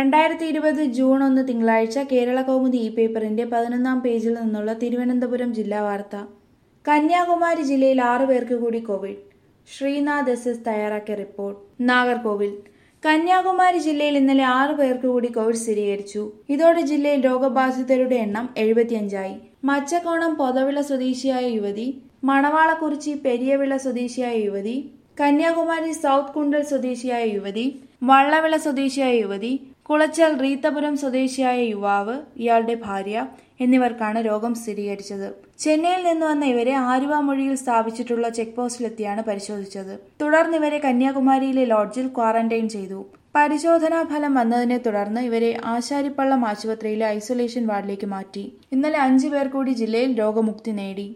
രണ്ടായിരത്തി ഇരുപത് ജൂൺ ഒന്ന് തിങ്കളാഴ്ച കേരള കൗമുദി ഇ പേപ്പറിന്റെ പതിനൊന്നാം പേജിൽ നിന്നുള്ള തിരുവനന്തപുരം ജില്ലാ വാർത്ത കന്യാകുമാരി ജില്ലയിൽ ആറു പേർക്ക് കൂടി കോവിഡ് ശ്രീനാഥ് എസ് എസ് തയ്യാറാക്കിയ റിപ്പോർട്ട് നാഗർകോവിൽ കന്യാകുമാരി ജില്ലയിൽ ഇന്നലെ ആറു പേർക്ക് കൂടി കോവിഡ് സ്ഥിരീകരിച്ചു ഇതോടെ ജില്ലയിൽ രോഗബാധിതരുടെ എണ്ണം എഴുപത്തിയഞ്ചായി മച്ചക്കോണം പൊതവിള സ്വദേശിയായ യുവതി മണവാളക്കുറിച്ചി പെരിയവിള സ്വദേശിയായ യുവതി കന്യാകുമാരി സൗത്ത് കുണ്ടൽ സ്വദേശിയായ യുവതി വള്ളവിള സ്വദേശിയായ യുവതി കുളച്ചൽ റീത്തപുരം സ്വദേശിയായ യുവാവ് ഇയാളുടെ ഭാര്യ എന്നിവർക്കാണ് രോഗം സ്ഥിരീകരിച്ചത് ചെന്നൈയിൽ നിന്ന് വന്ന ഇവരെ ആലുവാമൊഴിയിൽ സ്ഥാപിച്ചിട്ടുള്ള ചെക്ക് പോസ്റ്റിലെത്തിയാണ് പരിശോധിച്ചത് തുടർന്ന് ഇവരെ കന്യാകുമാരിയിലെ ലോഡ്ജിൽ ക്വാറന്റൈൻ ചെയ്തു പരിശോധനാ ഫലം വന്നതിനെ തുടർന്ന് ഇവരെ ആശാരിപ്പള്ളം ആശുപത്രിയിലെ ഐസൊലേഷൻ വാർഡിലേക്ക് മാറ്റി ഇന്നലെ അഞ്ചു പേർ കൂടി ജില്ലയിൽ രോഗമുക്തി നേടി